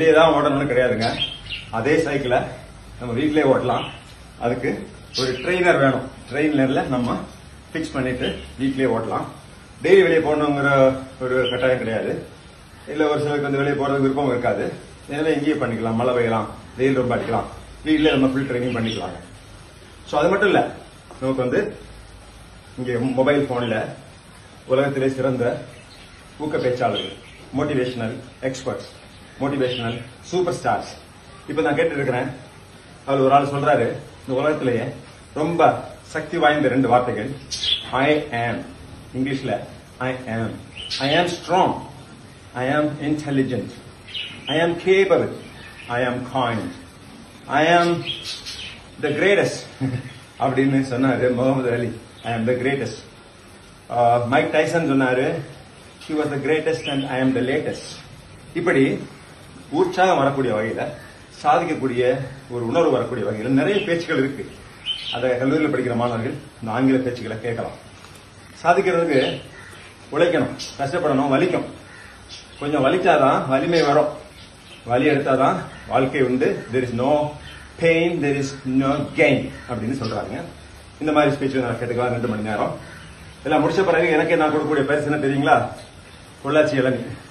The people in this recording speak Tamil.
வெளியே தான் ஓடணும்னு கிடையாதுங்க அதே சைக்கிளை நம்ம வீட்டிலே ஓட்டலாம் அதுக்கு ஒரு ட்ரெயினர் வேணும் ட்ரெயினர்ல நம்ம ஃபிக்ஸ் பண்ணிட்டு வீட்லயே ஓட்டலாம் டெய்லி வெளியே போகணுங்கிற ஒரு கட்டாயம் கிடையாது இல்ல ஒரு சிலருக்கு வந்து வெளியே போறது விருப்பம் இருக்காது எனவே இங்கேயே பண்ணிக்கலாம் மழை பெய்யலாம் வெயில் ரொம்ப அடிக்கலாம் வீட்லயே நம்ம ஃபுல் ட்ரைனிங் பண்ணிக்கலாங்க ஸோ அது மட்டும் இல்ல நமக்கு வந்து இங்கே மொபைல் போன்ல உலகத்திலே சிறந்த ஊக்க பேச்சாளர்கள் motivational experts motivational super stars இப்போ நான் கேட்டு இருக்கிறேன் அவர் ஒரு ஆள் சொல்றாரு இந்த உலகத்திலேயே ரொம்ப சக்தி வாய்ந்த ரெண்டு வார்த்தைகள் ஐ ஆம் இங்கிலீஷ்ல ஐ ஆம் ஐ ஆம் ஸ்ட்ராங் ஐ ஆம் இன்டெலிஜென்ட் ஐ ஆம் கேபபிள் ஐ ஆம் coined I am the greatest அப்படின்னு சொன்னாரு Mohammed Ali I am the greatest Mike Tyson சொன்னாரு he was the greatest and I am the latest இப்படி உற்சாகம் வரக்கூடிய வகையில சாதிக்கக்கூடிய ஒரு உணர்வு வரக்கூடிய வகையில நிறைய பேச்சுகள் இருக்கு அதை கல்லூரியில் படிக்கிற மாணவர்கள் இந்த ஆங்கில பேச்சுக்களை கேட்கலாம் சாதிக்கிறதுக்கு உழைக்கணும் கஷ்டப்படணும் வலிக்கும் கொஞ்சம் வலிச்சாதான் வலிமை வரும் வலி எடுத்தாதான் வாழ்க்கை உண்டு there is no pain there is no gain அப்படின்னு சொல்றாங்க இந்த மாதிரி ஸ்பீச் நான் கேட்டுக்கலாம் ரெண்டு மணி நேரம் எல்லாம் முடிச்ச பிறகு எனக்கே நான் கொடுக்கக்கூடிய பரிசு என்ன தெரியுங்களா பொள்ளாச்சி இளநீ